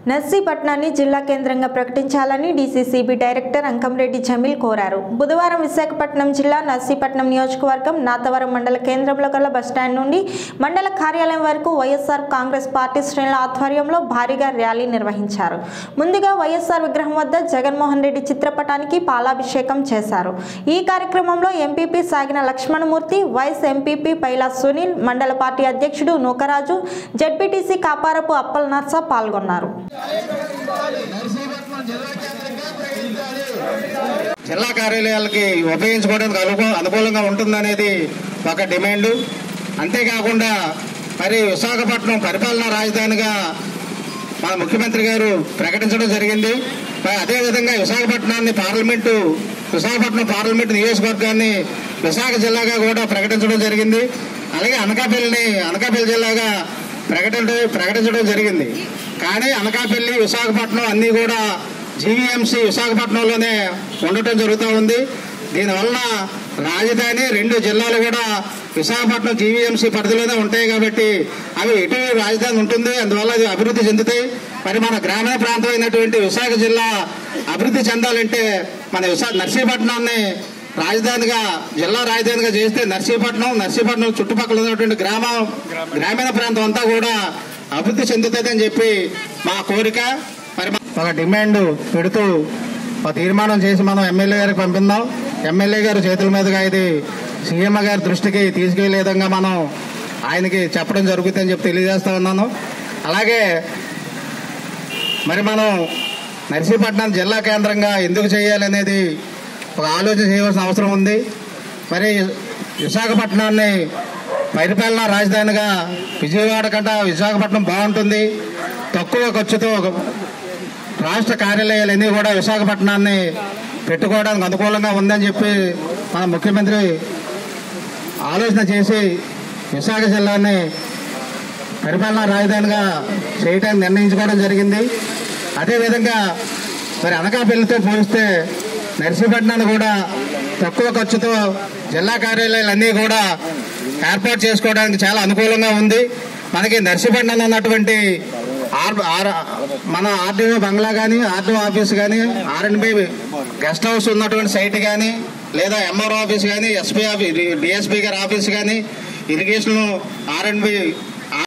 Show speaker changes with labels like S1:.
S1: నర్సీపట్నాన్ని జిల్లా కేంద్రంగా ప్రకటించాలని డీసీసీబీ డైరెక్టర్ అంకంరెడ్డి జమీల్ కోరారు బుధవారం విశాఖపట్నం జిల్లా నర్సీపట్నం నియోజకవర్గం నాతవరం మండల కేంద్రంలో గల బస్టాండ్ నుండి మండల కార్యాలయం వరకు వైఎస్ఆర్ కాంగ్రెస్ పార్టీ శ్రేణుల ఆధ్వర్యంలో భారీగా ర్యాలీ నిర్వహించారు ముందుగా వైఎస్ఆర్ విగ్రహం వద్ద జగన్మోహన్ రెడ్డి చిత్రపటానికి పాలాభిషేకం చేశారు ఈ కార్యక్రమంలో ఎంపీపీ సాగిన లక్ష్మణమూర్తి వైస్ ఎంపీపీ పైలా సునీల్ మండల పార్టీ అధ్యక్షుడు నూకరాజు జడ్పీటీసీ కాపారపు అప్పల్ నర్స పాల్గొన్నారు
S2: జిల్లా కార్యాలయాలకి ఉపయోగించుకోవడానికి అనుకూ అనుకూలంగా ఉంటుందనేది ఒక డిమాండ్ అంతేకాకుండా మరి విశాఖపట్నం పరిపాలనా రాజధానిగా మన ముఖ్యమంత్రి గారు ప్రకటించడం జరిగింది మరి అదేవిధంగా విశాఖపట్నాన్ని పార్లమెంటు విశాఖపట్నం పార్లమెంటు నియోజకవర్గాన్ని విశాఖ జిల్లాగా కూడా ప్రకటించడం జరిగింది అలాగే అనకాపల్లిని అనకాపల్లి జిల్లాగా ప్రకటన ప్రకటించడం జరిగింది కానీ అనకాపల్లి విశాఖపట్నం అన్నీ కూడా జీవీఎంసీ విశాఖపట్నంలోనే ఉండటం జరుగుతూ ఉంది దీనివల్ల రాజధాని రెండు జిల్లాలు కూడా విశాఖపట్నం జీవీఎంసీ పరిధిలోనే ఉంటాయి కాబట్టి అవి ఎటు రాజధాని ఉంటుంది అందువల్ల అది అభివృద్ధి చెందుతాయి మరి మన గ్రామీణ ప్రాంతం అయినటువంటి విశాఖ జిల్లా అభివృద్ధి చెందాలంటే మన విశాఖ నర్సీపట్నాన్ని రాజధానిగా జిల్లా రాజధానిగా చేస్తే నర్సీపట్నం నర్సీపట్నం చుట్టుపక్కల ఉన్నటువంటి గ్రామ గ్రామీణ ప్రాంతం అంతా కూడా అభివృద్ధి చెందుతుందని చెప్పి మా కోరిక మరి మా- ఒక డిమాండ్ పెడుతూ ఒక తీర్మానం చేసి మనం ఎమ్మెల్యే గారికి పంపిందాం ఎమ్మెల్యే గారి చేతుల మీదుగా ఇది సీఎం గారి దృష్టికి తీసుకెళ్లే విధంగా మనం ఆయనకి చెప్పడం జరుగుతుందని చెప్పి తెలియజేస్తా ఉన్నాను అలాగే మరి మనం నర్సీపట్నం జిల్లా కేంద్రంగా ఎందుకు చేయాలనేది ఒక ఆలోచన చేయవలసిన అవసరం ఉంది మరి విశాఖపట్నాన్ని పరిపాలనా రాజధానిగా విజయవాడ కంటే విశాఖపట్నం బాగుంటుంది తక్కువ ఖర్చుతో రాష్ట్ర కార్యాలయాలన్నీ కూడా విశాఖపట్నాన్ని పెట్టుకోవడానికి అనుకూలంగా ఉందని చెప్పి మన ముఖ్యమంత్రి ఆలోచన చేసి విశాఖ జిల్లాని పరిపాలనా రాజధానిగా చేయడానికి నిర్ణయించుకోవడం జరిగింది అదేవిధంగా మరి అనకాపల్లితో పోలిస్తే నర్సీపట్నాన్ని కూడా తక్కువ ఖర్చుతో జిల్లా కార్యాలయాలన్నీ కూడా ఏర్పాటు చేసుకోవడానికి చాలా అనుకూలంగా ఉంది మనకి నర్సీపట్నం ఉన్నటువంటి ఆర్ ఆర్ మన ఆర్డీఓ బంగ్లా కానీ ఆర్డీఓ ఆఫీస్ కానీ ఆర్ఎండ్బి గెస్ట్ హౌస్ ఉన్నటువంటి సైట్ కానీ లేదా ఎంఆర్ఓ ఆఫీస్ కానీ ఎస్పీ ఆఫీస్ డిఎస్పీ గారి ఆఫీస్ కానీ ఇరిగేషన్ ఆర్ఎండ్బి